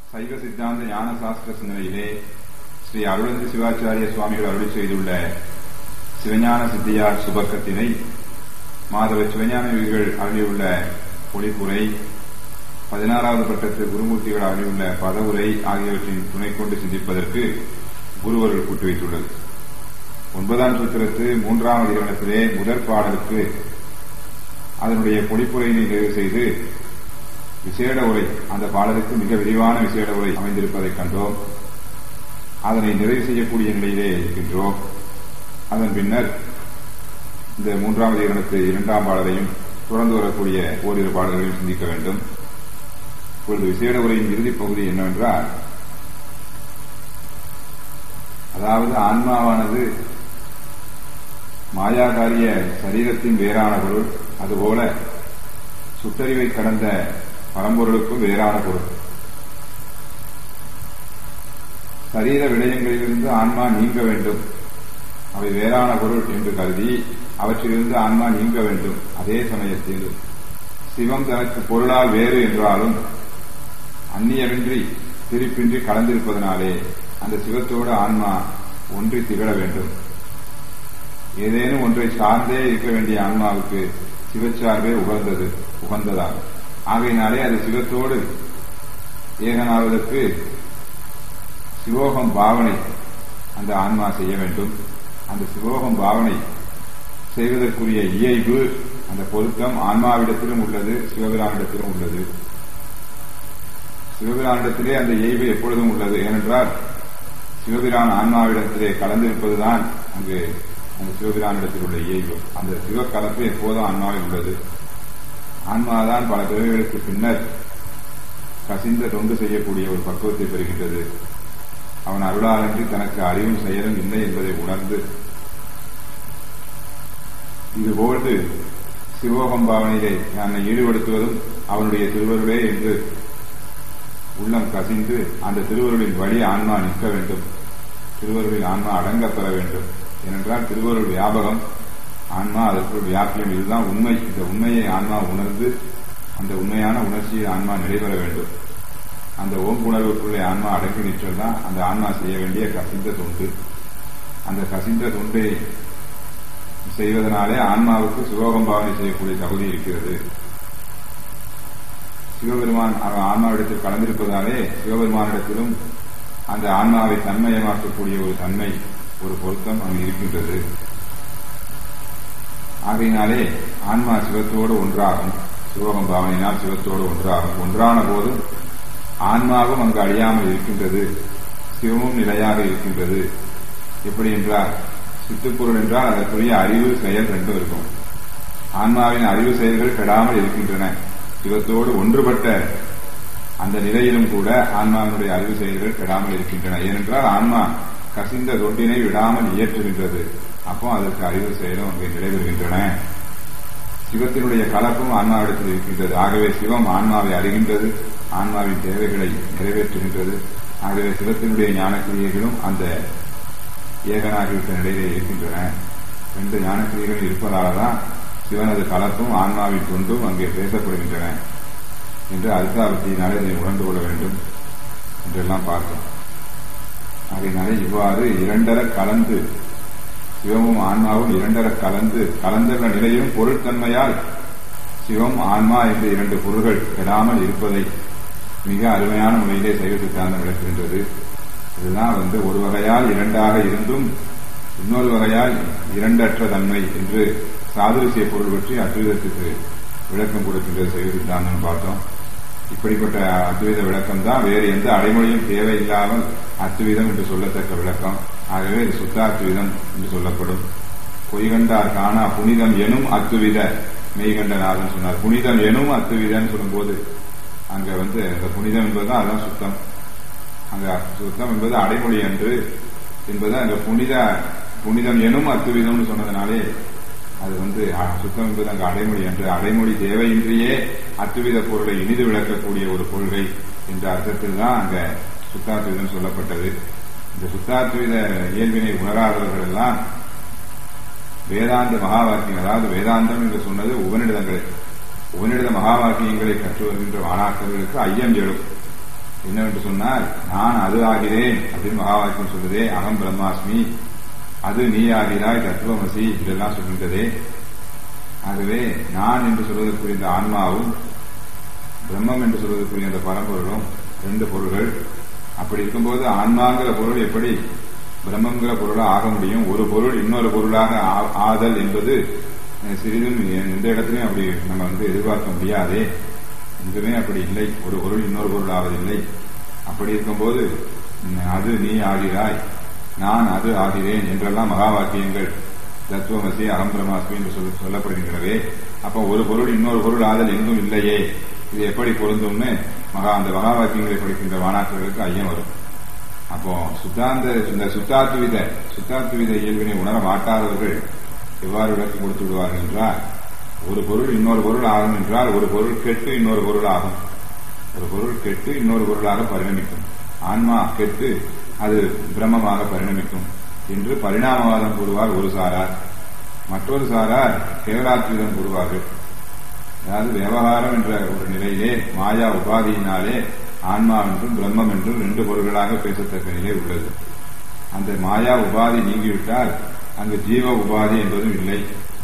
சைவ சித்தாந்த ஞான சாஸ்திர சிந்தனையிலே ஸ்ரீ அருளந்தி சிவாச்சாரிய சுவாமிகள் அருளி செய்துள்ள சிவஞான சித்தியார் சுபக்கத்தினை மாதவ சிவஞான விதிகள் அருளியுள்ள பொழிப்புரை பதினாறாவது பட்டத்து குருமூர்த்திகள் அருளியுள்ள பதவுரை ஆகியவற்றின் துணை கொண்டு சிந்திப்பதற்கு குருவர்கள் கூட்டி வைத்துள்ளது ஒன்பதாம் சூத்திரத்து மூன்றாம் அதிகரணத்திலே முதற் பாடலுக்கு அதனுடைய பொழிப்புரையினை நிறைவு செய்து விசேட உரை அந்த பாடலுக்கு மிக விரிவான விசேட உரை அமைந்திருப்பதைக் கண்டோம் அதனை நிறைவு செய்யக்கூடிய நிலையிலே இருக்கின்றோம் அதன் பின்னர் இந்த மூன்றாம் அதிகரணத்து இரண்டாம் பாடலையும் தொடர்ந்து வரக்கூடிய ஓரிரு பாடல்களையும் சிந்திக்க வேண்டும் இப்பொழுது விசேட உரையின் இறுதிப் பகுதி என்னவென்றால் அதாவது ஆன்மாவானது மாயாகாரிய சரீரத்தின் வேறான பொருள் அதுபோல சுட்டறிவை கடந்த பரம்பொருளுக்கும் வேறான பொருள் சரீர விடயங்களிலிருந்து ஆன்மா நீங்க வேண்டும் அவை வேறான பொருள் என்று கருதி அவற்றிலிருந்து ஆன்மா நீங்க வேண்டும் அதே சமயத்தில் சிவம் தனக்கு பொருளால் வேறு என்றாலும் அந்நியமின்றி பிரிப்பின்றி கலந்திருப்பதனாலே அந்த சிவத்தோடு ஆன்மா ஒன்றி திகழ வேண்டும் ஏதேனும் ஒன்றை சார்ந்தே இருக்க வேண்டிய ஆன்மாவுக்கு சிவச்சார்பே உகந்தது உகந்ததாகும் ஆகையினாலே அது சிவத்தோடு ஏகனாவதற்கு சிவோகம் பாவனை அந்த ஆன்மா செய்ய வேண்டும் அந்த சிவோகம் பாவனை செய்வதற்குரிய இயல்பு அந்த பொருத்தம் ஆன்மாவிடத்திலும் உள்ளது சிவபிரானிடத்திலும் உள்ளது சிவபிரானிடத்திலே அந்த இயல்பு எப்பொழுதும் உள்ளது ஏனென்றால் சிவபிரான் ஆன்மாவிடத்திலே கலந்திருப்பதுதான் அங்கு அந்த சிவபிரானிடத்தில் உள்ள இயல்பு அந்த சிவக்கலப்பு எப்போதும் ஆன்மாவில் உள்ளது ஆன்மாதான் பல பிறவிகளுக்கு பின்னர் கசிந்த தொண்டு செய்யக்கூடிய ஒரு பக்குவத்தை பெறுகின்றது அவன் அருளாளன்றி தனக்கு அறிவும் செயலும் இல்லை என்பதை உணர்ந்து இதுபோன்று சிவோகம் பாவனையிலே தன்னை ஈடுபடுத்துவதும் அவனுடைய திருவருளே என்று உள்ளம் கசிந்து அந்த திருவருளின் வழி ஆன்மா நிற்க வேண்டும் திருவருளில் ஆன்மா அடங்க பெற வேண்டும் ஏனென்றால் திருவருள் வியாபகம் ஆன்மா அதற்குள் வியாபியம் இதுதான் உண்மை இந்த உண்மையை ஆன்மா உணர்ந்து அந்த உண்மையான உணர்ச்சியை ஆன்மா நிலைபெற வேண்டும் அந்த ஓம்புணர்வுக்குள்ளே ஆன்மா அடங்கி நிற்றல் தான் அந்த ஆன்மா செய்ய வேண்டிய கசிந்த தொண்டு அந்த கசிந்த தொண்டை செய்வதனாலே ஆன்மாவுக்கு சுலோகம் பாவனை செய்யக்கூடிய தகுதி இருக்கிறது சிவபெருமான் ஆன்மாவிடத்தில் கலந்திருப்பதாலே சிவபெருமானிடத்திலும் அந்த ஆன்மாவை தன்மயமாக்கக்கூடிய ஒரு தன்மை ஒரு பொருத்தம் அங்கு இருக்கின்றது ஆகையினாலே ஆன்மா சிவத்தோடு ஒன்றாகும் சிவகம் பாவனையினால் சிவத்தோடு ஒன்றாகும் ஒன்றான போதும் ஆன்மாவும் அங்கு அழியாமல் இருக்கின்றது சிவமும் நிலையாக இருக்கின்றது எப்படி என்றால் சித்துப்பொருள் என்றால் அதற்குரிய அறிவு செயல் ரெண்டும் இருக்கும் ஆன்மாவின் அறிவு செயல்கள் கெடாமல் இருக்கின்றன சிவத்தோடு ஒன்றுபட்ட அந்த நிலையிலும் கூட ஆன்மாவினுடைய அறிவு செயல்கள் கெடாமல் இருக்கின்றன ஏனென்றால் ஆன்மா கசிந்த தொண்டினை விடாமல் இயற்றுகின்றது அப்போ அதற்கு அறிவு செயலும் அங்கே நிலைபெறுகின்றன சிவத்தினுடைய கலப்பும் ஆன்மாவிடத்தில் இருக்கின்றது ஆகவே சிவம் ஆன்மாவை அறிகின்றது ஆன்மாவின் தேவைகளை நிறைவேற்றுகின்றது ஆகவே சிவத்தினுடைய ஞானக்கிரியைகளும் அந்த ஏகனாகிவிட்ட நிலையிலே இருக்கின்றன ரெண்டு ஞானக்கிரியைகள் இருப்பதால்தான் சிவனது கலப்பும் ஆன்மாவின் தொண்டும் அங்கே பேசப்படுகின்றன என்று அர்த்தாவத்தியினாலே இதை உணர்ந்து கொள்ள வேண்டும் என்றெல்லாம் பார்த்தோம் ஆகையினாலே இவ்வாறு இரண்டர கலந்து சிவமும் ஆன்மாவும் இரண்டர கலந்து கலந்துள்ள நிலையும் பொருட்தன்மையால் சிவம் ஆன்மா என்ற இரண்டு பொருள்கள் கெடாமல் இருப்பதை மிக அருமையான முறையிலே சைவ சித்தாந்தம் விளக்குகின்றது இதுதான் வந்து ஒரு வகையால் இரண்டாக இருந்தும் இன்னொரு வகையால் இரண்டற்ற தன்மை என்று சாதுரிசிய பொருள் பற்றி அத்வைதத்துக்கு விளக்கம் கொடுக்கின்றது சைவ சித்தாந்தம் பார்த்தோம் இப்படிப்பட்ட அத்வைத விளக்கம் தான் வேறு எந்த அடைமொழியும் தேவையில்லாமல் அத்வைதம் என்று சொல்லத்தக்க விளக்கம் ஆகவே இது சுத்தாத்விதம் என்று சொல்லப்படும் பொய்கண்டார் காணா புனிதம் எனும் அத்துவித மெய்கண்டநாதன் சொன்னார் புனிதம் எனும் அத்துவிதன்னு சொல்லும்போது அங்க வந்து அந்த புனிதம் என்பதுதான் அதுதான் சுத்தம் அங்க சுத்தம் என்பது அடைமொழி என்று என்பது அங்க புனித புனிதம் எனும் அத்துவிதம்னு சொன்னதுனாலே அது வந்து சுத்தம் என்பது அங்கு அடைமொழி என்று அடைமொழி தேவையின்றியே அத்துவித பொருளை இனிது விளக்கக்கூடிய ஒரு கொள்கை என்ற அர்த்தத்தில் தான் அங்க சுத்தாத்விதம் சொல்லப்பட்டது இந்த சுத்தாத்வித இயல்பினை உணராதவர்கள் எல்லாம் வேதாந்த மகா வாக்கியம் அதாவது வேதாந்தம் என்று சொன்னது உபநிடதங்களை உபநிடத மகா வாக்கியங்களை கற்று வருகின்ற மாணாக்கர்களுக்கு ஐயம் எழும் என்னவென்று சொன்னால் நான் அது ஆகிறேன் அப்படின்னு மகா வாக்கியம் சொல்லுதே அகம் பிரம்மாஸ்மி அது நீ ஆகிறாய் தத்துவமசி இதெல்லாம் சொல்கின்றதே ஆகவே நான் என்று சொல்வதற்குரிய இந்த ஆன்மாவும் பிரம்மம் என்று சொல்வதற்குரிய அந்த பரம்பொருளும் ரெண்டு பொருள்கள் அப்படி இருக்கும்போது ஆன்மாங்கிற பொருள் எப்படி பிரம்மங்கிற பொருளாக ஆக முடியும் ஒரு பொருள் இன்னொரு பொருளாக ஆ- ஆதல் என்பது அஹ், சிறிதும் எந்த இடத்துலையும் அப்படி நம்ம வந்து எதிர்பார்க்க முடியாதே எங்குமே அப்படி இல்லை ஒரு பொருள் இன்னொரு பொருள் ஆவதில்லை அப்படி இருக்கும்போது ம், அது நீ ஆகிறாய் நான் அது ஆகிறேன் என்றெல்லாம் மகா வாக்கியங்கள் தத்துவமசி அகம் பிரமாஸ்மி என்று சொல்ல சொல்லப்படுகின்றனவே அப்ப ஒரு பொருள் இன்னொரு பொருள் ஆதல் எங்கும் இல்லையே இது எப்படி பொருந்தும்னு மகா அந்த மகா வாக்கியங்களை படிக்கின்ற மாணாக்கர்களுக்கு ஐயம் வரும் அப்போ சுத்தாந்த இந்த சுத்தாத்துவித சுத்தாத்துவித இயல்பினை உணர மாட்டாதவர்கள் எவ்வாறு விளக்கம் கொடுத்து விடுவார்கள் என்றால் ஒரு பொருள் இன்னொரு பொருள் ஆகும் என்றால் ஒரு பொருள் கெட்டு இன்னொரு பொருள் ஆகும் ஒரு பொருள் கெட்டு இன்னொரு பொருளாக பரிணமிக்கும் ஆன்மா கெட்டு அது பிரம்மமாக பரிணமிக்கும் என்று பரிணாமவாதம் கூறுவார் ஒரு சாரார் மற்றொரு சாரார் கேவலாத்விதம் கூறுவார்கள் அதாவது விவகாரம் என்ற ஒரு நிலையிலே மாயா உபாதியினாலே ஆன்மா என்றும் பிரம்மம் என்றும் ரெண்டு பொருள்களாக பேசத்தக்க நிலை உள்ளது அந்த மாயா உபாதி நீங்கிவிட்டால் அங்கு ஜீவ உபாதி என்பதும் இல்லை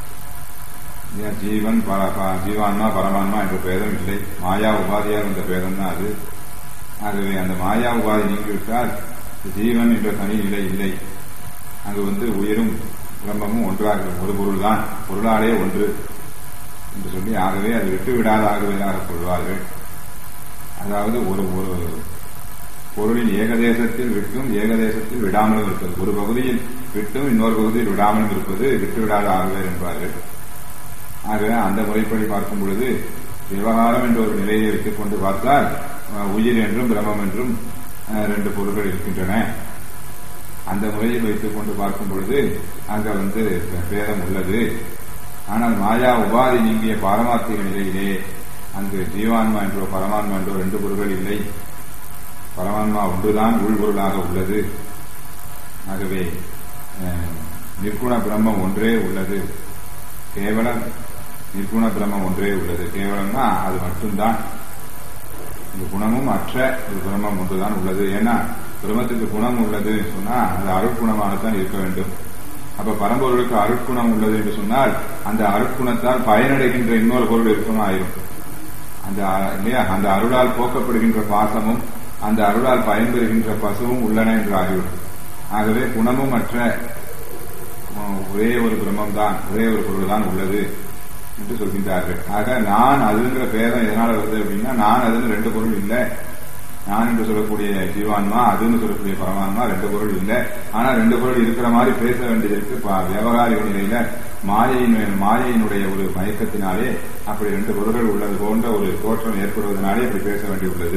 ஏன் ஜீவன் பர- ப- ஜீவான்மா பரமான்மா என்ற பேதம் இல்லை மாயா உபாதியால் வந்த பேதம் தான் அது ஆகவே அந்த மாயா உபாதி நீங்கிவிட்டால் ஜீவன் என்ற தனி நிலை இல்லை அங்கு வந்து உயிரும் பிரம்மமும் ஒன்றாக ஒரு பொருள்தான் பொருளாலே ஒன்று என்று சொல்லி ஆகவே அது விட்டு விடாத ஆகவேதாக கொள்வார்கள் அதாவது ஒரு ஒரு பொருளின் ஏகதேசத்தில் விட்டும் ஏகதேசத்தில் விடாமலும் இருப்பது ஒரு பகுதியில் விட்டும் இன்னொரு பகுதியில் விடாமலும் இருப்பது விட்டு விடாத ஆகவேர் என்பார்கள் ஆகவே அந்த முறைப்படி பார்க்கும் பொழுது விவகாரம் என்ற ஒரு நிலையை வைத்துக் கொண்டு பார்த்தால் அஹ், உயிர் என்றும் பிரம்மம் என்றும் அஹ், ரெண்டு பொருள்கள் இருக்கின்றன அந்த முறையில் வைத்துக் கொண்டு பார்க்கும் பொழுது அங்க வந்து பேதம் உள்ளது ஆனால் மாயா உபாதி நீங்கிய பாரமார்த்திக நிலையிலே அங்கு ஜீவான்மா என்றோ பரமான்மா என்றோ ரெண்டு பொருள்கள் இல்லை பரமான்மா ஒன்றுதான் உள்பொருளாக உள்ளது ஆகவே அஹ், நிர்குண பிரம்மம் ஒன்றே உள்ளது கேவலம் நிர்குண பிரம்மம் ஒன்றே உள்ளது கேவலம்னா அது மட்டும்தான் இந்த குணமும் அற்ற ஒரு பிரம்மம் ஒன்றுதான் உள்ளது ஏன்னா பிரம்மத்துக்கு குணம் உள்ளது சொன்னா அது அருட்குணமாகத்தான் இருக்க வேண்டும் அப்ப பரம்பொருளுக்கு அருட்குணம் உள்ளது என்று சொன்னால் அந்த அருட்குணத்தால் பயனடைகின்ற இன்னொரு பொருள் இருக்கணும் ஆயிரும் அந்த அ- இல்லையா அந்த அருளால் போக்கப்படுகின்ற பாசமும் அந்த அருளால் பயன்பெறுகின்ற பசுவும் உள்ளன என்று ஆகிவிடும் ஆகவே குணமும் அற்ற அஹ், ஒரே ஒரு பிரம்மம் தான் ஒரே ஒரு பொருள் தான் உள்ளது என்று சொல்கின்றார்கள் ஆக நான் அதுங்கிற பேதம் எதனால வருது அப்படின்னா நான் அதுன்னு ரெண்டு பொருள் இல்லை நான் என்று சொல்லக்கூடிய ஜீவான்மா அதுன்னு சொல்லக்கூடிய பரமான்மா ரெண்டு பொருள் இல்லை ஆனா ரெண்டு பொருள் இருக்கிற மாதிரி பேச வேண்டியதற்கு ப- வியாபகாரிக நிலையில மாயையின் மாயையினுடைய ஒரு மயக்கத்தினாலே அப்படி ரெண்டு பொருள்கள் உள்ளது போன்ற ஒரு தோற்றம் ஏற்படுவதனாலே அப்படி பேச வேண்டியுள்ளது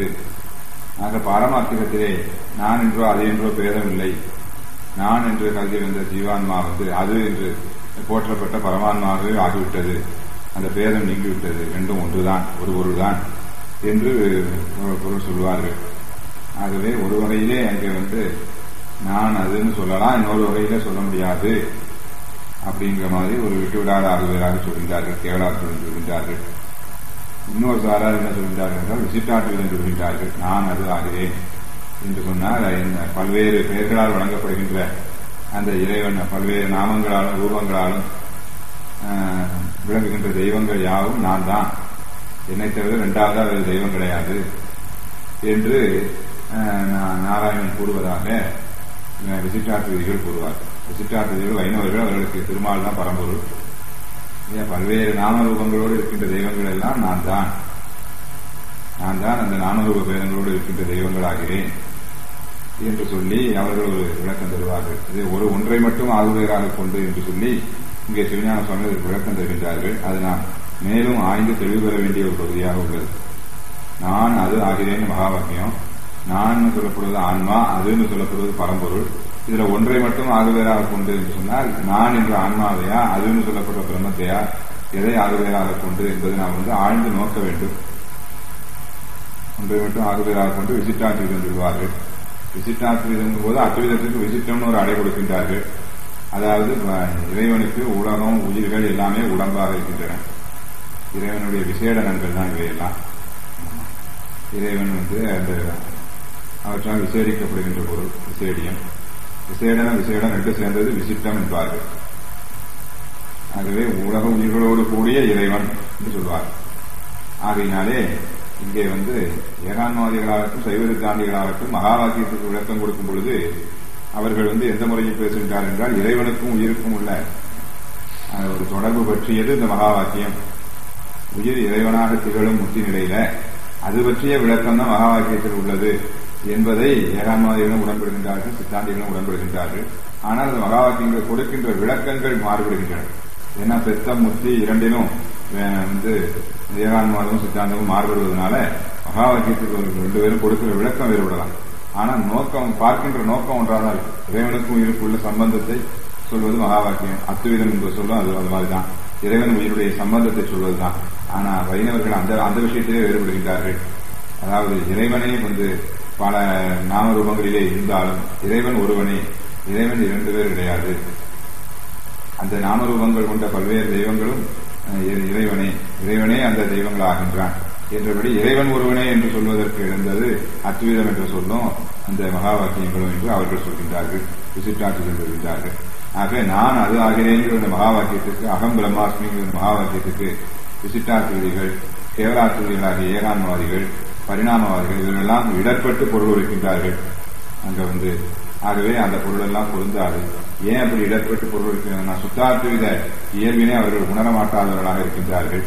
ஆக பாரமார்த்திகத்திலே நான் என்றோ அது என்றோ பேதம் இல்லை நான் என்று கருதி வந்த ஜீவான்மா வந்து அது என்று போற்றப்பட்ட பரமான்மாவே ஆகிவிட்டது அந்த பேதம் நீங்கிவிட்டது ரெண்டும் ஒன்றுதான் ஒரு பொருள்தான் என்று ஒரு பொருள் சொல்வார்கள் ஆகவே ஒரு வகையிலே அங்கே வந்து நான் அதுன்னு சொல்லலாம் இன்னொரு வகையிலே சொல்ல முடியாது அப்படிங்கிற மாதிரி ஒரு விட்டுவிடாத ஆகுவதாக சொல்கின்றார்கள் கேவலாத்துடன் சொல்கின்றார்கள் இன்னொரு சாரார் என்ன சொல்கின்றார்கள் என்றால் விசிட்டாற்றுடன் சொல்கின்றார்கள் நான் அது ஆகிறேன் என்று சொன்னால் இந்த பல்வேறு பெயர்களால் வழங்கப்படுகின்ற அந்த இறைவன் பல்வேறு நாமங்களாலும் ரூபங்களாலும் ஆஹ், விளங்குகின்ற தெய்வங்கள் யாவும் நான் தான் என்னை தவிர இரண்டாவது வேறு தெய்வம் கிடையாது என்று ஆஹ், நா- நாராயணன் கூறுவதாக ஆஹ், விசிட்டாற்றுதிகள் கூறுவார் விசிட்டாற்றுதிகள் வைணவர்கள் அவர்களுக்கு திருமால் தான் பரம்பொருள் ஏன் பல்வேறு நாமரூபங்களோடு இருக்கின்ற தெய்வங்கள் எல்லாம் நான் தான் நான் தான் அந்த நாமரூப பேதங்களோடு இருக்கின்ற தெய்வங்களாகிறேன் என்று சொல்லி அவர்கள் ஒரு விளக்கம் தருவார்கள் இது ஒரு ஒன்றை மட்டும் ஆகுவதாக கொண்டு என்று சொல்லி இங்கே சிவஞான சுவாமி இதற்கு விளக்கம் தருகின்றார்கள் அது நாம் மேலும் ஆய்ந்து தெளிவு பெற வேண்டிய ஒரு பகுதியாக உள்ளது நான் அது ஆகிறேன் மகா வாக்கியம் நான் சொல்லப்படுவது ஆன்மா அதுன்னு சொல்லப்படுவது பரம்பொருள் இதுல ஒன்றை மட்டும் ஆகுவேராக கொண்டு என்று சொன்னால் நான் என்ற ஆன்மாவையா அதுன்னு சொல்லப்பட்ட பிரம்மத்தையா எதை ஆகுவேராக கொண்டு என்பதை நாம் வந்து ஆழ்ந்து நோக்க வேண்டும் ஒன்றை மட்டும் ஆகுவேராக கொண்டு விசிட்டாற்றுவிதம் சொல்வார்கள் விசிட்டாற்றுவிதம் போது அத்துவிதத்துக்கு விசிட்டம்னு ஒரு அடை கொடுக்கின்றார்கள் அதாவது வ- இறைவனுக்கு உலகம் உயிர்கள் எல்லாமே உடம்பாக இருக்கின்றன இறைவனுடைய விசேடனங்கள் தான் இவையெல்லாம் இறைவன் வந்து அந்த அவற்றால் விசேடிக்கப்படுகின்ற பொருள் விசேடியம் விசேடன விசேடம் ரெண்டு சேர்ந்தது விசிட்டம் என்பார்கள் ஆகவே உலக உயிர்களோடு கூடிய இறைவன் என்று சொல்வார் ஆகையினாலே இங்கே வந்து ஏகான்வாதிகளாகட்டும் சைவ சித்தாந்திகளாகட்டும் மகா வாக்கியத்துக்கு விளக்கம் கொடுக்கும் பொழுது அவர்கள் வந்து எந்த முறையில் பேசுகின்றார் என்றால் இறைவனுக்கும் உயிருக்கும் உள்ள அஹ், ஒரு தொடர்பு பற்றியது இந்த மகா வாக்கியம் உயிர் இறைவனாக திகழும் முத்தி நிலையில அது பற்றிய விளக்கம் தான் மகா வாக்கியத்தில் உள்ளது என்பதை ஏகான்வாதிகளும் உடன்படுகின்றார்கள் சித்தாந்திகளும் உடன்படுகின்றார்கள் ஆனால் அந்த மகா வாக்கியங்கள் கொடுக்கின்ற விளக்கங்கள் மாறுபடுகின்றன ஏன்னா பெத்தம் முத்தி இரண்டிலும் வே- வந்து ஏகான்வாதமும் சித்தாந்தமும் மாறுபடுவதனால மகா வாக்கியத்துக்கு ஒரு ரெண்டு பேரும் கொடுக்கிற விளக்கம் வேறுபடலாம் ஆனால் நோக்கம் பார்க்கின்ற நோக்கம் ஒன்றாக தான் இருக்கு இறைவனுக்கும் உயிருக்குள்ள சம்பந்தத்தை சொல்வது மகா வாக்கியம் அத்துவிதம் என்று சொல்லும் அது அது மாதிரிதான் இறைவன் உயிருடைய சம்பந்தத்தை சொல்வதுதான் ஆனா வைணவர்கள் அந்த அந்த விஷயத்திலே வேறுபடுகின்றார்கள் அதாவது இறைவனே வந்து பல நாம ரூபங்களிலே இருந்தாலும் இறைவன் ஒருவனே இறைவன் இரண்டு பேர் கிடையாது அந்த நாமரூபங்கள் கொண்ட பல்வேறு தெய்வங்களும் அஹ், இறை- இறைவனே இறைவனே அந்த தெய்வங்களாகின்றான் என்றபடி இறைவன் ஒருவனே என்று சொல்வதற்கு எழுந்தது அத்வீதம் என்று சொல்லும் அந்த மகா வாக்கியங்களும் என்று அவர்கள் சொல்கின்றார்கள் விசிட்டாற்றுகள் சொல்கின்றார்கள் ஆக நான் அது ஆகிறேங்கிற இந்த மகா வாக்கியத்திற்கு அகம் பிரம்மாஸ்மிங்கிற இந்த மகா வாக்கியத்துக்கு விசிட்டாற்றுதிகள் கேவலாற்றுதிகளாகிய ஏகான்வாதிகள் பரிணாமவாதிகள் இவர்களெல்லாம் இடர்பட்டு பொருள் உரைக்கின்றார்கள் அங்க வந்து ஆகவே அந்த பொருள் எல்லாம் பொருந்தாது ஏன் அப்படி இடர்பட்டு பொருள் இருக்கிறதுனா சுத்தாத்வித இயல்பினை அவர்கள் உணர மாட்டாதவர்களாக இருக்கின்றார்கள்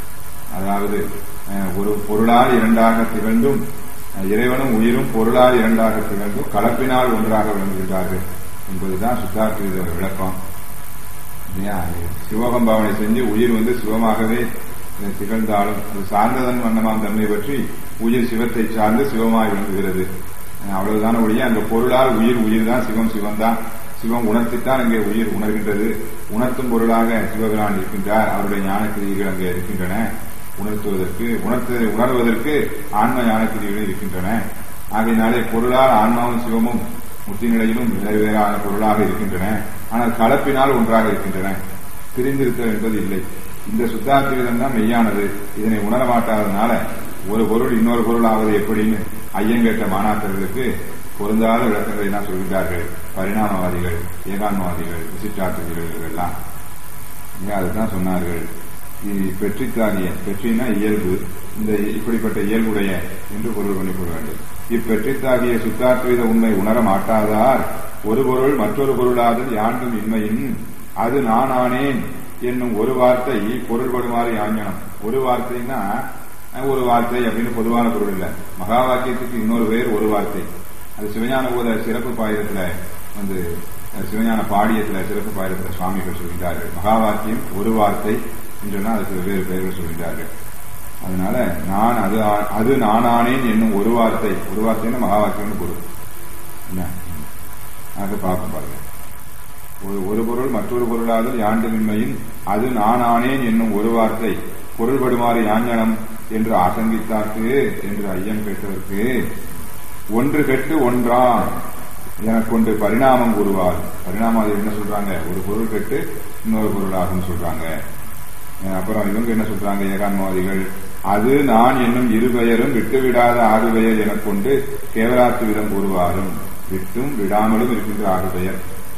அதாவது அஹ், ஒரு பொருளால் இரண்டாக திகழ்ந்தும் அஹ், இறைவனும் உயிரும் பொருளால் இரண்டாக திகழ்ந்தும் கலப்பினால் ஒன்றாக விளங்குகின்றார்கள் என்பதுதான் சுத்தாத்வித விளக்கம் இல்லையா? சிவகம் பாவனை செஞ்சு உயிர் வந்து சிவமாகவே அஹ், திகழ்ந்தாலும் அது சார்ந்ததன் வண்ணமாம் தன்மை பற்றி உயிர் சிவத்தை சார்ந்து சிவமாய் விளங்குகிறது அஹ், அவ்வளவுதான ஒழிய அந்த பொருளால் உயிர் உயிர் தான் சிவம் சிவம் தான் சிவம் உணர்த்தித்தான் அங்கே உயிர் உணர்கின்றது உணர்த்தும் பொருளாக சிவபிரான் இருக்கின்றார் அவருடைய ஞானக்கிரிகள் அங்கே இருக்கின்றன உணர்த்துவதற்கு உணர்த்து உணர்வதற்கு ஆன்ம ஞானக்கிரிகள் இருக்கின்றன ஆகையினாலே பொருளால் ஆன்மாவும் சிவமும் முத்தி நிலையிலும் வேறு வேறான பொருளாக இருக்கின்றன ஆனால் கலப்பினால் ஒன்றாக இருக்கின்றன பிரிந்திருத்தல் என்பது இல்லை இந்த சுத்தாத்திரிதம் தான் மெய்யானது இதனை உணர மாட்டாததுனால ஒரு பொருள் இன்னொரு பொருள் ஆவது எப்படின்னு ஐயம் கேட்ட மாணாக்கர்களுக்கு பொருந்தாத விளக்கங்களை எல்லாம் சொல்கின்றார்கள் பரிணாமவாதிகள் ஏகான்மவாதிகள் விசிட்டாற்றுதிகள் இவர்கள்லாம் இங்க அதுதான் சொன்னார்கள் இ- பெற்றித்தாகிய பெற்றினா இயல்பு இந்த இப்படிப்பட்ட இயல்புடைய என்று பொருள் பண்ணிக் கொள்ள வேண்டும் இப்பெற்றித்தாகிய சுத்தாத்வீத உண்மை உணர மாட்டாதார் ஒரு பொருள் மற்றொரு பொருளாதல் யாண்டும் இன்மையின் அது நானானேன் என்னும் ஒரு வார்த்தை பொருள்படுமாறு யாஞனம் ஒரு வார்த்தைன்னா அஹ், ஒரு வார்த்தை அப்படின்னு பொதுவான பொருள் இல்ல மகா வாக்கியத்துக்கு இன்னொரு பேர் ஒரு வார்த்தை அது சிவஞான போத சிறப்பு பாயிரத்துல வந்து அஹ், சிவஞான பாடியத்துல சிறப்பு பாயிரத்துல சுவாமிகள் சொல்கின்றார்கள் மகா வாக்கியம் ஒரு வார்த்தை என்றுனா அதுக்கு வெவ்வேறு பெயர்கள் சொல்கின்றார்கள் அதனால நான் அது ஆ- அது நானானேன் என்னும் ஒரு வார்த்தை ஒரு வார்த்தைன்னு மகா வாக்கியம்னு பொருள் என்ன ஆக பார்ப்போம் பாருங்க ஒரு ஒரு பொருள் மற்றொரு பொருளாதல் யாண்டுமின்மையின் அது நானானேன் என்னும் ஒரு வார்த்தை பொருள்படுமாறு யாஞ்சனம் என்று ஆசங்கித்தாக்கு என்று ஐயம் கேட்டதற்கு ஒன்று கெட்டு ஒன்றான் எனக் கொண்டு பரிணாமம் கூறுவார் பரிணாமம் அது என்ன சொல்றாங்க ஒரு பொருள் கெட்டு இன்னொரு பொருள் ஆகும்னு சொல்றாங்க அஹ் அப்புறம் இவங்க என்ன சொல்றாங்க ஏகான்மவாதிகள் அது நான் என்னும் இரு பெயரும் விட்டுவிடாத ஆறு பெயர் எனக் கொண்டு கேவலாத்து விதம் கூறுவாரும் விட்டும் விடாமலும் இருக்கின்ற ஆறு பெயர்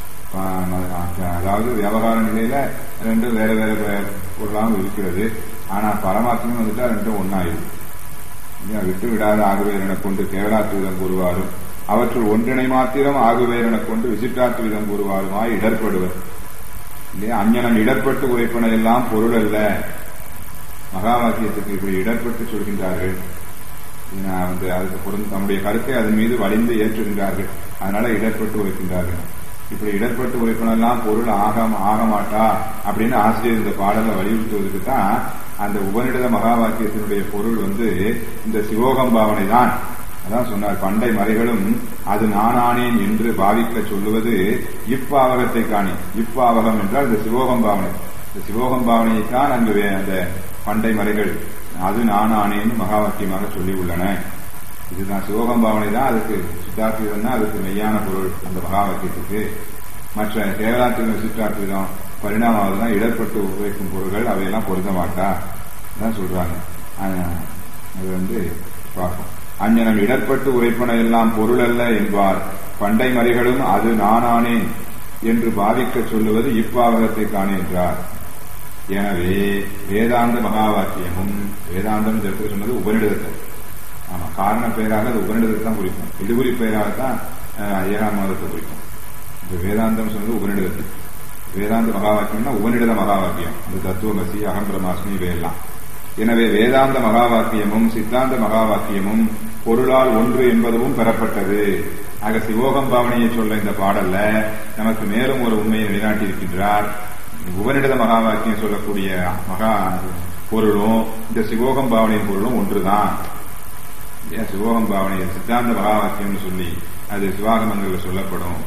ஆஹ் அதாவது வியாபார நிலையில ரெண்டும் வேற வேற பெயர் பொருளாகவும் இருக்கிறது ஆனா பரமாத்மம் வந்துட்டா ரெண்டும் ஒன்னாயிரும் இல்லையா? விட்டு விடாத ஆகுவேர் எனக் கொண்டு கேவலாத்து விதம் கூறுவாரும் அவற்றுள் ஒன்றினை மாத்திரம் ஆகுவேர் எனக் கொண்டு விசிட்டாத்து விதம் கூறுவாருமாய் இடர்படுவர் இல்லையா அஞ்ஞனம் இடர்பட்டு உரைப்பன எல்லாம் பொருள் அல்ல மகா வாக்கியத்துக்கு இப்படி இடர்பட்டு சொல்கின்றார்கள் நான் வந்து அதுக்கு பொருந்த தம்முடைய கருத்தை அதன் மீது வலிந்து ஏற்றுகின்றார்கள் அதனால இடர்பட்டு உரைக்கின்றார்கள் இப்படி இடர்பட்டு உரைப்பனெல்லாம் பொருள் ஆக ஆக மாட்டா அப்படின்னு ஆசிரியர் இந்த பாடலை வலியுறுத்துவதற்கு தான் அந்த உபநிடத மகா வாக்கியத்தினுடைய பொருள் வந்து இந்த சிவோகம் பாவனை தான் அதான் சொன்னார் பண்டை மறைகளும் அது நானானேன் என்று பாவிக்க சொல்லுவது இப்பாவகத்தை காணி இப்பாவகம் என்றால் இந்த சிவோகம் பாவனை இந்த சிவோகம் பாவனையைத்தான் அங்கு வே- அந்த பண்டை மறைகள் அது நானானேன்னு மகா வாக்கியமாக சொல்லி உள்ளன இதுதான் சிவோகம் பாவனை தான் அதுக்கு சித்தார்த்தம் தான் அதுக்கு மெய்யான பொருள் அந்த மகா வாக்கியத்துக்கு மற்ற கேவலாத்திரம் சித்தார்த்தம் பரிணாமாவது தான் இடர்பட்டு உபயோகிக்கும் பொருள்கள் அவையெல்லாம் பொருந்த மாட்டா தான் சொல்றாங்க ஆஹ் அது வந்து பார்ப்போம் அஞ்ஞனம் இடர்பட்டு உரைப்பன எல்லாம் பொருள் அல்ல என்பார் பண்டை மறைகளும் அது நானானேன் என்று பாவிக்க சொல்லுவது இப்பாவகத்தை காண என்றார் எனவே வேதாந்த மகா வாக்கியமும் வேதாந்தம் எடுத்து சொன்னது உபநிடதத்தை ஆமா காரண பெயராக அது உபநிடதத்தை தான் குறிக்கும் இடுகுறி பெயராகத்தான் ஏழாம் மாதத்தை குறிக்கும் இந்த வேதாந்தம் சொன்னது உபநிடதத்தை வேதாந்த மகா வாக்கியம்னா உபநிடத மகா வாக்கியம் இந்த தத்துவமசி அகம் பிரமாஸ்மி இவையெல்லாம் எனவே வேதாந்த மகா வாக்கியமும் சித்தாந்த மகா வாக்கியமும் பொருளால் ஒன்று என்பதும் பெறப்பட்டது ஆக சிவோகம் பாவனையை சொல்ல இந்த பாடல்ல நமக்கு மேலும் ஒரு உண்மையை நிலைநாட்டியிருக்கின்றார் உபநிடத மகா வாக்கியம் சொல்லக்கூடிய மகா பொருளும் இந்த சிவோகம் பாவனையின் பொருளும் ஒன்றுதான் சிவோகம் பாவனை சித்தாந்த மகா வாக்கியம்னு சொல்லி அது சிவாகமங்கள்ல சொல்லப்படும்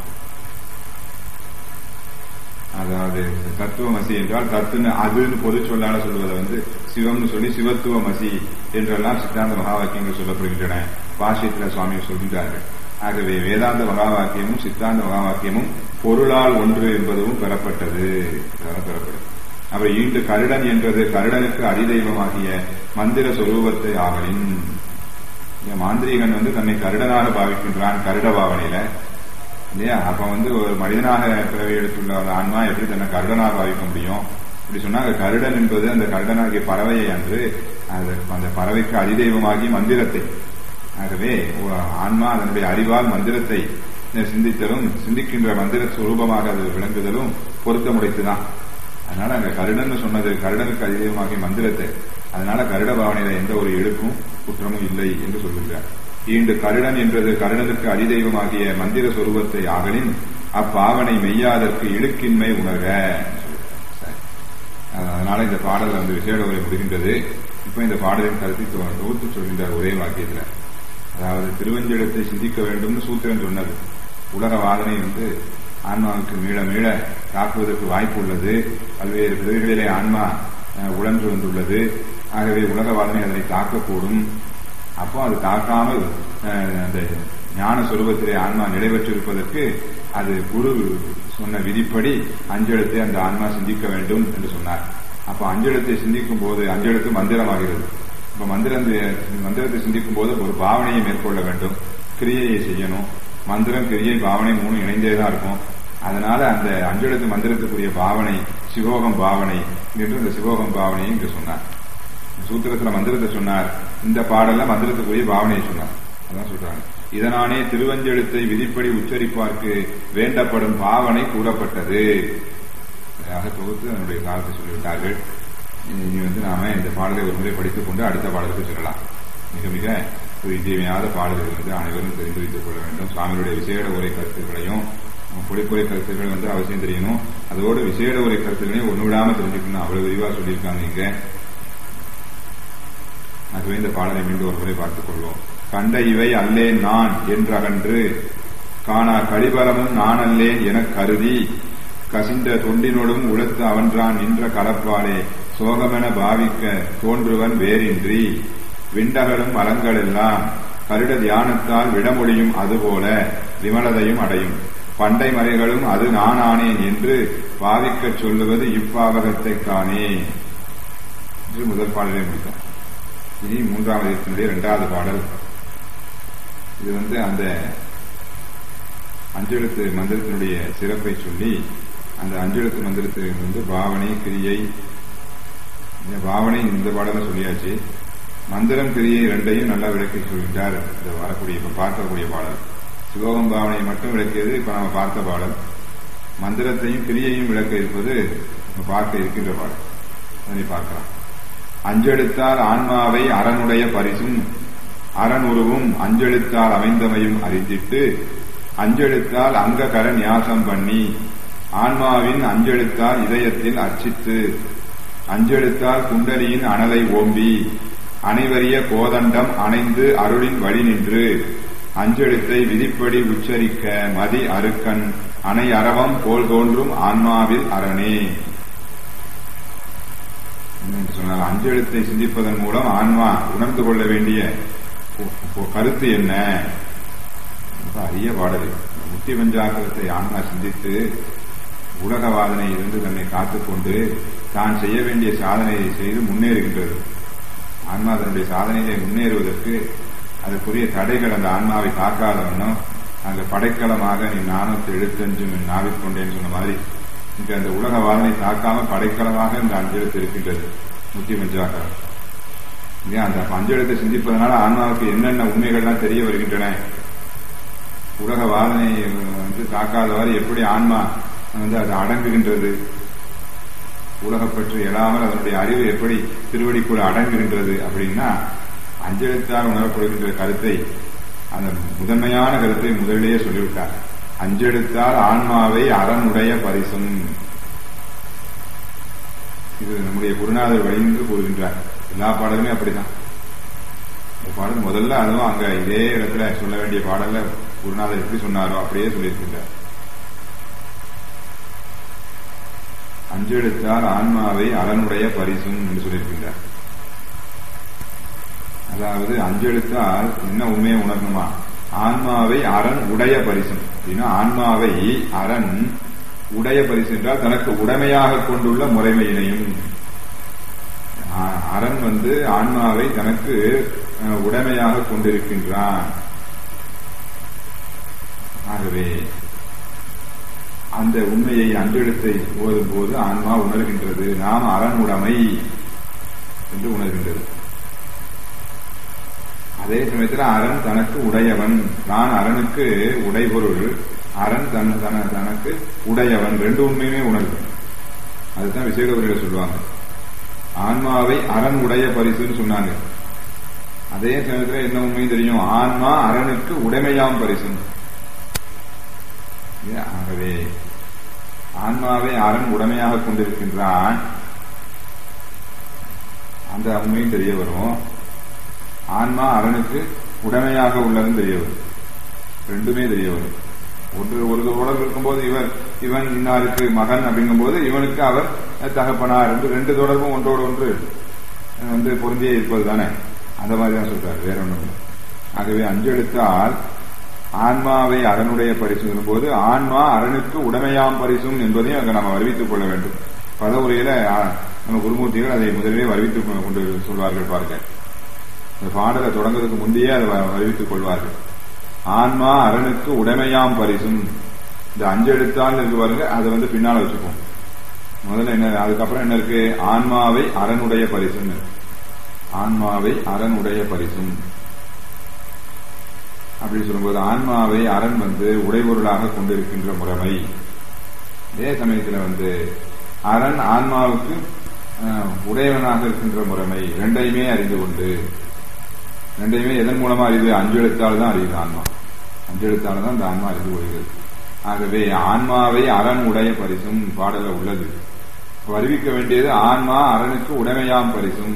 அதாவது தத்துவமசி என்றால் தத்துன்னு அதுன்னு பொது சொல்லால சொல்லுவதை வந்து சிவம்னு சொல்லி சிவத்துவமசி என்றெல்லாம் சித்தாந்த மகா வாக்கியங்கள் சொல்லப்படுகின்றன பாஷ்யத்தில் சுவாமி சொல்கின்றார்கள் ஆகவே வேதாந்த மகா வாக்கியமும் சித்தாந்த மகா வாக்கியமும் பொருளால் ஒன்று என்பதும் பெறப்பட்டது பெறப்படும் அவை ஈண்டு கருடன் என்றது கருடனுக்கு அதிதெய்வமாகிய மந்திர சொரூபத்தை ஆகலின் மாந்திரிகன் வந்து தன்னை கருடனாக பாவிக்கின்றான் கருட பாவனையில இல்லையா அப்ப வந்து ஒரு மனிதனாக பிறவி எடுத்துள்ள ஒரு ஆன்மா எப்படி தன்னை கருடனாக பாவிக்க முடியும் இப்படி சொன்னாங்க கருடன் என்பது அந்த கருடனாகிய பறவையை அன்று அந்த பறவைக்கு அதிதெய்வமாகி மந்திரத்தை ஆகவே ஆன்மா அதனுடைய அறிவால் மந்திரத்தை சிந்தித்தலும் சிந்திக்கின்ற மந்திர சுரூபமாக அது விளங்குதலும் பொருத்தமுடைத்துதான் அதனால அங்க கருடன் சொன்னது கருடனுக்கு அதிதெய்வமாகிய மந்திரத்தை அதனால கருட பாவனையில எந்த ஒரு எழுப்பும் குற்றமும் இல்லை என்று சொல்கின்றார் ஈண்டு கருடன் என்றது கருடனுக்கு அதிதெய்வமாகிய மந்திர சொரூபத்தை ஆகலின் அப்பாவனை மெய்யாதற்கு இழுக்கின்மை உணர்க அதனால இந்த பாடல் வந்து விசேட உரை முடிகின்றது இப்ப இந்த பாடலின் கருத்தை தொகுத்து சொல்கின்றார் ஒரே வாக்கியத்துல அதாவது திருவஞ்செழுத்தை சிந்திக்க வேண்டும்னு சூத்திரன் சொன்னது உலக வாதனை வந்து ஆன்மாவுக்கு மீள மீள தாக்குவதற்கு வாய்ப்பு உள்ளது பல்வேறு பிறவிகளிலே ஆன்மா உழன்று வந்துள்ளது ஆகவே உலக வாதனை அதனை தாக்கக்கூடும் அப்போ அது தாக்காமல் அந்த ஞான சுரூபத்திலே ஆன்மா நிலைபெற்றிருப்பதற்கு அது குரு சொன்ன விதிப்படி அஞ்செழுத்தை அந்த ஆன்மா சிந்திக்க வேண்டும் என்று சொன்னார் அப்ப அஞ்செழுத்தை சிந்திக்கும் போது அஞ்செழுத்து மந்திரமாகிறது இப்ப மந்திரம் மந்திரத்தை சிந்திக்கும் போது ஒரு பாவனையை மேற்கொள்ள வேண்டும் கிரியையை செய்யணும் மந்திரம் கிரியை பாவனை மூணு இணைந்தே தான் இருக்கும் அதனால அந்த அஞ்செழுத்து மந்திரத்துக்குரிய பாவனை சிவோகம் பாவனை என்று இந்த சிவோகம் பாவனையை இங்கு சொன்னார் சூத்திரத்துல மந்திரத்தை சொன்னார் இந்த பாடல்ல மந்திரத்துக்குரிய பாவனையை சொன்னார் அதான் சொல்றாங்க இதனானே திருவஞ்செழுத்தை விதிப்படி உச்சரிப்பார்க்கு வேண்டப்படும் பாவனை கூறப்பட்டது தொகுத்து அதனுடைய காலத்தை சொல்லிவிட்டார்கள் இனி வந்து நாம இந்த பாடலை ஒரு முறை படித்துக் கொண்டு அடுத்த பாடலுக்கு செல்லலாம் மிக மிக ஒரு இன்றியமையாத பாடல்கள் வந்து அனைவரும் தெரிந்து வைத்துக் கொள்ள வேண்டும் சுவாமியுடைய விசேட உரை கருத்துக்களையும் பொழிப்புரை கருத்துக்கள் வந்து அவசியம் தெரியணும் அதோட விசேட உரை கருத்துக்களையும் ஒன்று விடாம தெரிஞ்சுக்கணும் அவ்வளவு விரிவா சொல்லியிருக்காங்க இங்க ஆகவே இந்த பாடலை மீண்டும் ஒரு முறை பார்த்துக் கொள்வோம் கண்ட இவை அல்லேன் நான் என்றகன்று காணா கழிபரமும் நான் அல்லேன் எனக் கருதி கசிந்த தொண்டினோடும் உழைத்து அவன்றான் நின்ற கலப்பாலே சோகமென பாவிக்க தோன்றுவன் வேறின்றி விண்டகளும் மலங்களெல்லாம் கருட தியானத்தால் விடமொழியும் அதுபோல விமலதையும் அடையும் பண்டை மறைகளும் அது நான் ஆனேன் என்று பாவிக்கச் சொல்லுவது இப்பாவகத்தை காணே என்று முதல் பாடலை முடித்தார் இனி மூன்றாவது இதனுடைய இரண்டாவது பாடல் இது வந்து அந்த அஞ்செழுத்து மந்திரத்தினுடைய சிறப்பை சொல்லி அந்த அஞ்செழுத்து மந்திரத்திற்கு வந்து பாவனை கிரியை பாவனை இந்த பாடல சொல்லியாச்சு மந்திரம் கிரியை ரெண்டையும் நல்லா விளக்கி சொல்கின்றார் இந்த வரக்கூடிய இப்ப பார்க்கக்கூடிய பாடல் சிவோகம் பாவனையை மட்டும் விளக்கியது இப்ப நம்ம பார்த்த பாடல் மந்திரத்தையும் கிரியையும் விளக்க இருப்பது பார்க்க இருக்கின்ற பாடல் அதனை பார்க்கலாம் அஞ்செழுத்தால் ஆன்மாவை அரனுடைய பரிசும் அறனுருவும் அஞ்செழுத்தால் அமைந்தமையும் அறிந்திட்டு அஞ்செழுத்தால் அங்க கர நியாசம் பண்ணி ஆன்மாவின் அஞ்செழுத்தால் இதயத்தில் அர்ச்சித்து அஞ்செழுத்தால் குண்டலியின் அனலை ஓம்பி அனைவரிய கோதண்டம் அணைந்து அருளின் வழி நின்று அஞ்செழுத்தை விதிப்படி உச்சரிக்க மதி அருக்கன் அணை அரவம் போல் தோன்றும் ஆன்மாவில் அரணே சொன்னால் அஞ்செழுத்தை சிந்திப்பதன் மூலம் ஆன்மா உணர்ந்து கொள்ள வேண்டிய கருத்து என்ன அரிய பாடல் முக்தி பஞ்சாக்கரத்தை ஆன்மா சிந்தித்து உலகவாதனை இருந்து தன்னை காத்துக்கொண்டு தான் செய்ய வேண்டிய சாதனையை செய்து முன்னேறுகின்றது ஆன்மா தன்னுடைய சாதனையிலே முன்னேறுவதற்கு அதுக்குரிய தடைகள் அந்த ஆன்மாவை தாக்காதவனும் அங்க படைக்கலமாக நீ நானூத்தி எழுத்தஞ்சும் நாவிக் கொண்டேன்னு சொன்ன மாதிரி இங்க அந்த உலக வாழ்வை தாக்காம படைக்கலமாக இந்த அஞ்செழுத்து இருக்கின்றது முத்தி பஞ்சாக்கரம் இல்லையா அந்த அஞ்செழுத்தை சிந்திப்பதனால ஆன்மாவுக்கு என்னென்ன உண்மைகள்லாம் தெரிய வருகின்றன உலக வாதனை வந்து தாக்காதவாறு எப்படி ஆன்மா வந்து அது அடங்குகின்றது உலகப் பற்றி எழாமல் அதனுடைய அறிவு எப்படி திருவடிக்குள் அடங்குகின்றது அப்படின்னா அஞ்செழுத்தால் உணரப்படுகின்ற கருத்தை அந்த முதன்மையான கருத்தை முதலிலேயே சொல்லிவிட்டார் அஞ்செடுத்தால் ஆன்மாவை அறனுடைய பரிசும் இது நம்முடைய குருநாதர் வழிந்து கூறுகின்றார் எல்லா பாடலுமே அப்படிதான் இந்த பாடல் முதல்ல அதுவும் அங்க இதே இடத்துல சொல்ல வேண்டிய பாடல்ல குருநாதர் எப்படி சொன்னாரோ அப்படியே சொல்லியிருக்கின்றார் அஞ்செடுத்தால் ஆன்மாவை அறனுடைய பரிசும் என்று சொல்லியிருக்கின்றார் அதாவது அஞ்செழுத்தால் என்ன உண்மையை உணரணுமா ஆன்மாவை அரண் உடைய பரிசும் அப்படின்னா ஆன்மாவை அரண் உடைய பரிசு என்றால் தனக்கு உடைமையாக கொண்டுள்ள முறைமையினையும் அரண் வந்து ஆன்மாவை தனக்கு உடைமையாக கொண்டிருக்கின்றான் ஆகவே அந்த உண்மையை அன்றெழுத்தை ஓதும் போது ஆன்மா உணர்கின்றது நாம் அரணுடைமை என்று உணர்கின்றது அதே சமயத்தில் அரண் தனக்கு உடையவன் நான் அரணுக்கு உடைபொருள் அரண் தன் தன தனக்கு உடையவன் ரெண்டு உண்மையுமே உணர்வு அதுதான் விசேடவர்கள் சொல்லுவாங்க ஆன்மாவை அரண் உடைய பரிசுன்னு சொன்னாங்க அதே சமயத்தில் என்ன உண்மையும் தெரியும் ஆன்மா அரணுக்கு உடைமையாம் பரிசு ஆகவே ஆன்மாவை அரண் உடைமையாக கொண்டிருக்கின்றான் அந்த உண்மையும் தெரிய வரும் ஆன்மா அரணுக்கு உடைமையாக உள்ளதும் தெரிய வரும் ரெண்டுமே தெரிய வரும் ஒன்று ஒரு உடல் இருக்கும்போது இவர் இவன் இன்னாருக்கு மகன் அப்படிங்கும்போது இவனுக்கு அவர் தகப்பனார் என்று ரெண்டு தொடர்பும் ஒன்றோடு ஒன்று வந்து பொருந்தியே இருப்பது தானே அந்த மாதிரி தான் சொல்றாரு வேற ஒன்றும் ஆகவே அஞ்செடுத்தால் ஆன்மாவை அரணுடைய பரிசு போது ஆன்மா அரணுக்கு உடைமையாம் பரிசும் என்பதையும் அங்க நம்ம அறிவித்துக் கொள்ள வேண்டும் பதவுரையில நம்ம குருமூர்த்திகள் அதை முதலிலே அறிவித்துக் கொண்டு சொல்வார்கள் பாருங்க இந்த பாடலை தொடங்குறதுக்கு முந்தையே அதை அறிவித்துக் கொள்வார்கள் ஆன்மா அரணுக்கு உடைமையாம் பரிசும் இந்த அஞ்செடுத்தால் இருக்கு பாருங்க அதை வந்து பின்னால வச்சுப்போம் முதல்ல என்ன அதுக்கப்புறம் என்ன இருக்கு ஆன்மாவை அரணுடைய பரிசுன்னு ஆன்மாவை அரணுடைய பரிசும் அப்படி சொல்லும்போது ஆன்மாவை அரண் வந்து உடைபொருளாக கொண்டிருக்கின்ற முறைமை அதே சமயத்தில் வந்து அரண் ஆன்மாவுக்கு உடையவனாக இருக்கின்ற முறைமை ரெண்டையுமே அறிந்து கொண்டு ரெண்டையுமே எதன் மூலமா அறிவு அஞ்செழுத்தால் தான் அறியுது ஆன்மா அஞ்செழுத்தால் தான் இந்த ஆன்மா அறிந்து கொள்கிறது ஆகவே ஆன்மாவை அரண் உடைய பரிசும் பாடல உள்ளது அறிவிக்க வேண்டியது ஆன்மா அரணுக்கு உடைமையாம் பரிசும்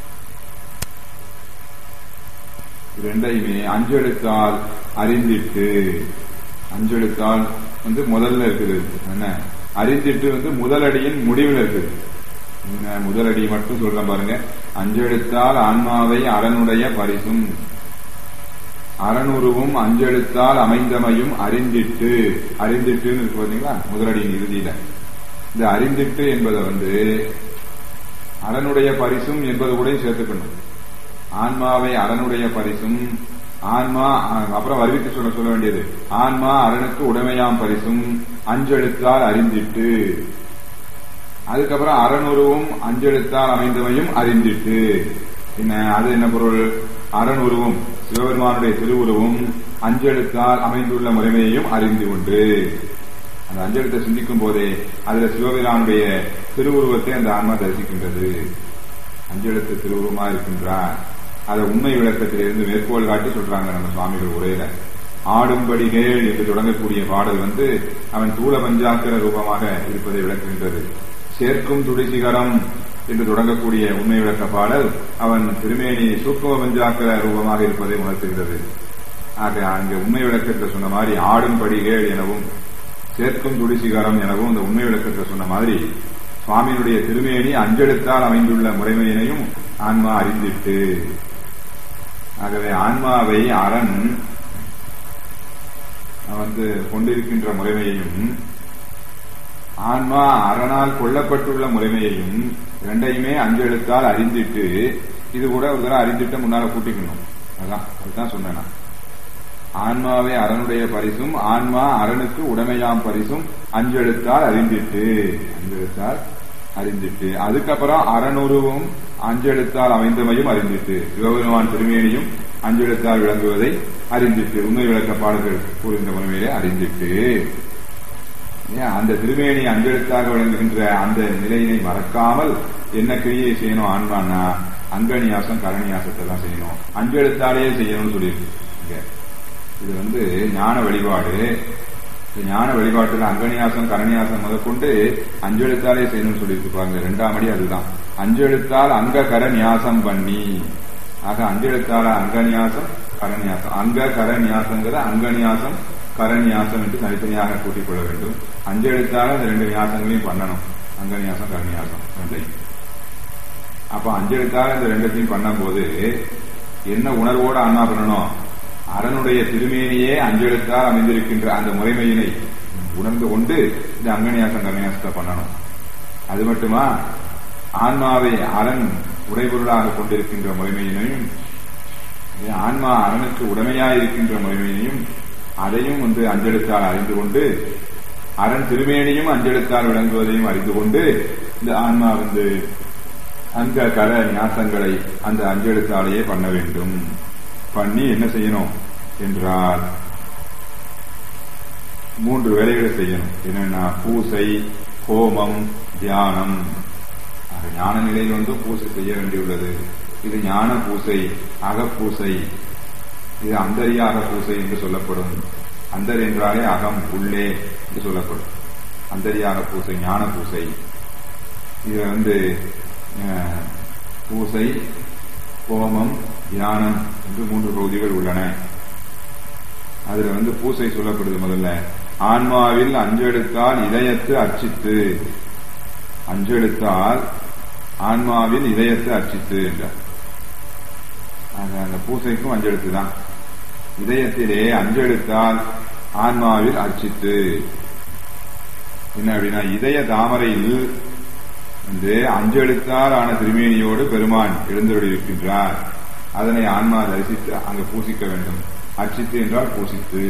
ரெண்டையுமே அஞ்செழுத்தால் அறிந்திட்டு அஞ்செழுத்தால் வந்து முதல்ல இருக்குது என்ன அறிந்திட்டு வந்து முதலடியின் முடிவில் இருக்குது முதலடி மட்டும் சொல்றேன் பாருங்க அஞ்செழுத்தால் ஆன்மாவை அரணுடைய பரிசும் அறனுருவும் அஞ்செழுத்தால் அமைந்தமையும் அறிந்திட்டு அறிந்திட்டுன்னு இருக்கு பாத்தீங்களா முதலடியின் இறுதியில இந்த அறிந்திட்டு என்பதை வந்து அரணுடைய பரிசும் என்பது கூட சேர்த்துக்கணும் ஆன்மாவை அரணுடைய பரிசும் ஆன்மா அப்புறம் அறிவித்து சொல்ல சொல்ல வேண்டியது ஆன்மா அரணுக்கு உடைமையாம் பரிசும் அஞ்செழுத்தால் அறிந்திட்டு அதுக்கப்புறம் அறனுருவும் அஞ்செழுத்தால் அமைந்தமையும் அறிந்திட்டு என்ன அது என்ன பொருள் அறனுருவும் சிவபெருமானுடைய திருவுருவும் அஞ்செழுத்தால் அமைந்துள்ள முறைமையையும் அறிந்து கொண்டு அந்த அஞ்செழுத்தை சிந்திக்கும் போதே அதுல சிவபெருமானுடைய திருவுருவத்தை அந்த ஆன்மா தரிசிக்கின்றது அஞ்செழுத்து திருவுருவமா இருக்கின்றார் அதை உண்மை விளக்கத்திலிருந்து மேற்கோள் காட்டி சொல்றாங்க நம்ம சுவாமிகள் உரையில ஆடும்படிகள் என்று தொடங்கக்கூடிய பாடல் வந்து அவன் தூள பஞ்சாக்கர ரூபமாக இருப்பதை விளக்குகின்றது சேர்க்கும் துடிசிகரம் என்று தொடங்கக்கூடிய உண்மை விளக்க பாடல் அவன் திருமேனி சூக்கும பஞ்சாக்கர ரூபமாக இருப்பதை உணர்த்துகிறது ஆக அங்கு உண்மை விளக்கத்தில் சொன்ன மாதிரி ஆடும் படிகள் எனவும் சேர்க்கும் துடிசிகரம் எனவும் இந்த உண்மை விளக்கத்தில் சொன்ன மாதிரி சுவாமியினுடைய திருமேனி அஞ்செழுத்தால் அமைந்துள்ள முறைமையினையும் ஆன்மா அறிந்திட்டு ஆகவே ஆன்மாவை அரண் வந்து கொண்டிருக்கின்ற முறைமையையும் ஆன்மா அரணால் கொல்லப்பட்டுள்ள முறைமையையும் இரண்டையுமே அஞ்செழுத்தால் அறிந்திட்டு இது கூட ஒரு தடவை அறிந்திட்ட முன்னால கூட்டிக்கணும் அதான் அதுதான் சொன்னேன் நான் ஆன்மாவே அரனுடைய பரிசும் ஆன்மா அரனுக்கு உடமையாம் பரிசும் அஞ்செழுத்தால் அறிந்திட்டு அஞ்செழுத்தால் அறிந்திட்டு அதுக்கப்புறம் அறனுருவும் அஞ்செழுத்தால் அமைந்தமையும் அறிந்திட்டு சிவபெருமான் திருமேனியும் அஞ்செழுத்தால் விளங்குவதை அறிந்திட்டு உண்மை விளக்க பாடல்கள் கூறுகின்ற முறையிலே அறிந்திட்டு ஏன் அந்த திருமேனி அஞ்செழுத்தாக விளங்குகின்ற அந்த நிலையினை மறக்காமல் என்ன கிரியை செய்யணும் ஆன்மான்னா அங்கநியாசம் கரணியாசத்தை எல்லாம் செய்யணும் அஞ்செழுத்தாலேயே செய்யணும்னு சொல்லியிருக்கு இங்க இது வந்து ஞான வழிபாடு இந்த ஞான வழிபாட்டுல அங்கநியாசம் கரணியாசம் முதற்கொண்டு அஞ்செழுத்தாலே செய்யணும்னு சொல்லியிருக்கு பாருங்க ரெண்டாம் அடி அதுதான் அஞ்செழுத்தால் அங்க கர நியாசம் பண்ணி ஆக அஞ்செழுத்தால அங்கநியாசம் கரநியாசம் அங்க கர நியாசங்கிற அங்கநியாசம் கரநியாசம் என்று தனித்தனியாக கூட்டிக் கொள்ள வேண்டும் அஞ்செழுத்தால இந்த ரெண்டு நியாசங்களையும் பண்ணணும் அங்கநியாசம் கரநியாசம் ரெண்டையும் அப்ப அஞ்செழுத்தால இந்த ரெண்டத்தையும் பண்ணும்போது என்ன உணர்வோடு ஆன்மா பண்ணணும் அரனுடைய திருமேனியே அஞ்செழுத்தால் அமைந்திருக்கின்ற அந்த முறைமையினை உணர்ந்து கொண்டு இந்த அங்கநியாசம் கரநியாசத்தை பண்ணணும் அது மட்டுமா ஆன்மாவை அரண் உடைபொருளாக கொண்டிருக்கின்ற முறைமையினையும் ஆன்மா அரனுக்கு உடமையாய் இருக்கின்ற முறைமையினையும் அதையும் வந்து அஞ்செழுத்தால் அறிந்து கொண்டு அரண் திருமேனியும் அஞ்செழுத்தால் விளங்குவதையும் அறிந்து கொண்டு இந்த ஆன்மா வந்து அந்த கர ஞாசங்களை அந்த அஞ்செழுத்தாலேயே பண்ண வேண்டும் பண்ணி என்ன செய்யணும் என்றால் மூன்று வேலைகளை செய்யணும் என்னன்னா பூசை ஹோமம் தியானம் ஞான நிலையில் வந்து பூசை செய்ய வேண்டியுள்ளது இது ஞான பூசை அகப்பூசை இது அந்தரிய அகப்பூசை என்று சொல்லப்படும் அந்தர் என்றாலே அகம் உள்ளே என்று சொல்லப்படும் அந்தரியாக பூசை ஞான பூசை இதுல வந்து பூசை ஹோமம் தியானம் என்று மூன்று பகுதிகள் உள்ளன அதுல வந்து பூசை சொல்லப்படுது முதல்ல ஆன்மாவில் அஞ்செடுத்தால் இதயத்து அர்ச்சித்து அஞ்செடுத்தால் ஆன்மாவில் இதயத்தை அர்ச்சித்து என்றார் அந்த பூசைக்கும் அஞ்செழுத்து தான் இதயத்திலே அஞ்செழுத்தால் ஆன்மாவில் அர்ச்சித்து என்ன அப்படின்னா இதய தாமரையில் வந்து அஞ்செழுத்தால் ஆன திருமேனியோடு பெருமான் எழுந்தருளிருக்கின்றார் அதனை ஆன்மா தரிசித்து அங்கு பூசிக்க வேண்டும் அர்ச்சித்து என்றால் பூசித்து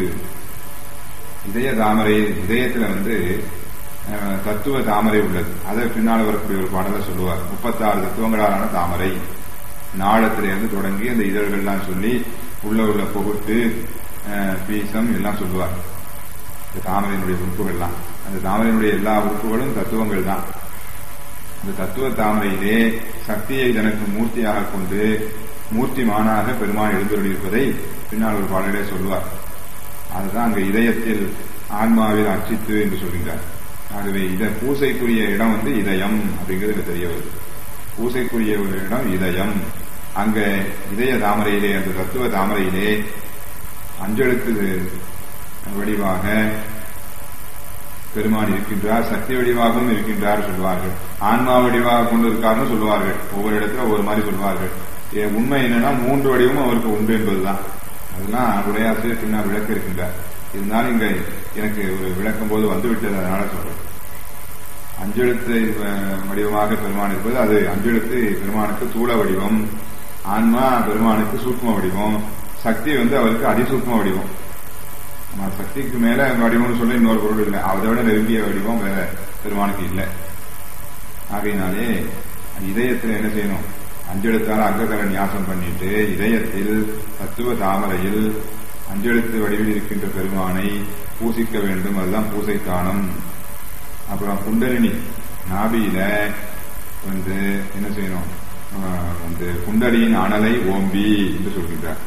இதய தாமரை இதயத்துல வந்து தத்துவ தாமரை உள்ளது அதை பின்னால் வரக்கூடிய ஒரு பாடலை சொல்லுவார் முப்பத்தாறு தத்துவங்களாலான தாமரை நாளத்திலிருந்து தொடங்கி அந்த இதழ்கள்லாம் சொல்லி உள்ள உள்ள பொகுட்டு பீசம் எல்லாம் சொல்லுவார் இந்த தாமரையினுடைய உறுப்புகள்லாம் அந்த தாமரையினுடைய எல்லா உறுப்புகளும் தத்துவங்கள் தான் அந்த தத்துவ தாமரையிலே சக்தியை தனக்கு மூர்த்தியாக கொண்டு மூர்த்திமானாக பெருமான் எழுந்தருளியிருப்பதை பின்னால் ஒரு பாடலே சொல்லுவார் அதுதான் அங்க இதயத்தில் ஆன்மாவில் அச்சித்து என்று சொல்கின்றார் ஆகவே இத பூசைக்குரிய இடம் வந்து இதயம் அப்படிங்கிறது தெரிய வருது பூசைக்குரிய ஒரு இடம் இதயம் அங்க இதய தாமரையிலே அந்த தத்துவ தாமரையிலே அஞ்செழுத்து வடிவாக பெருமான் இருக்கின்றார் சக்தி வடிவாகவும் இருக்கின்றார் சொல்வார்கள் ஆன்மா வடிவாக கொண்டு இருக்காருன்னு சொல்லுவார்கள் ஒவ்வொரு இடத்துல ஒவ்வொரு மாதிரி சொல்வார்கள் உண்மை என்னன்னா மூன்று வடிவமும் அவருக்கு உண்டு என்பதுதான் அதெல்லாம் உடையாசிரியர் பின்னால் விளக்க இருக்கின்றார் இருந்தாலும் இங்க எனக்கு ஒரு விளக்கும் போது வந்துவிட்டது அதனால சொல்றேன் அஞ்செழுத்து வடிவமாக பெருமான் இருப்பது அது அஞ்செழுத்து பெருமானுக்கு தூள வடிவம் ஆன்மா பெருமானுக்கு சூக்ம வடிவம் சக்தி வந்து அவருக்கு அதிசூக்ம வடிவம் சக்திக்கு மேல வடிவம்னு சொல்ல இன்னொரு பொருள் இல்லை அதை விட நெருங்கிய வடிவம் வேற பெருமானுக்கு இல்லை ஆகையினாலே இதயத்தில் என்ன செய்யணும் அஞ்செழுத்தால அங்ககர நியாசம் பண்ணிட்டு இதயத்தில் தத்துவ தாமரையில் அஞ்செழுத்து வடிவில் இருக்கின்ற பெருமானை பூசிக்க வேண்டும் அதுதான் பூசை தானம் அப்புறம் குண்டலினி நாபியில வந்து என்ன செய்யணும் வந்து குண்டலியின் அனலை ஓம்பி என்று சொல்கின்றார்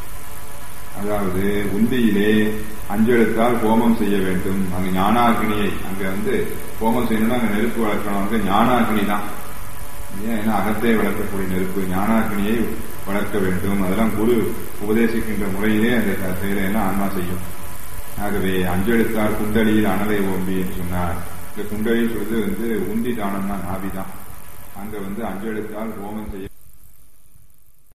அதாவது உந்தியிலே அஞ்செழுத்தால் ஹோமம் செய்ய வேண்டும் அங்க ஞானாகினியை அங்க வந்து ஹோமம் செய்யணும்னா அங்க நெருப்பு வளர்க்கணும் அங்க ஞானாகினி தான் ஏன்னா அகத்தை வளர்க்கக்கூடிய நெருப்பு ஞானாகினியை வளர்க்க வேண்டும் அதெல்லாம் குரு உபதேசிக்கின்ற முறையிலே அந்த செயலை எல்லாம் ஆன்மா செய்யும் ஆகவே அஞ்செழுத்தால் குண்டலியில் அனலை ஓம்பி என்று சொன்னார் இந்த குண்டலில் சொல்றது வந்து உந்தி தானம் தான் நாபிதான் அங்க வந்து அஞ்செழுத்தால் ஹோமம் செய்ய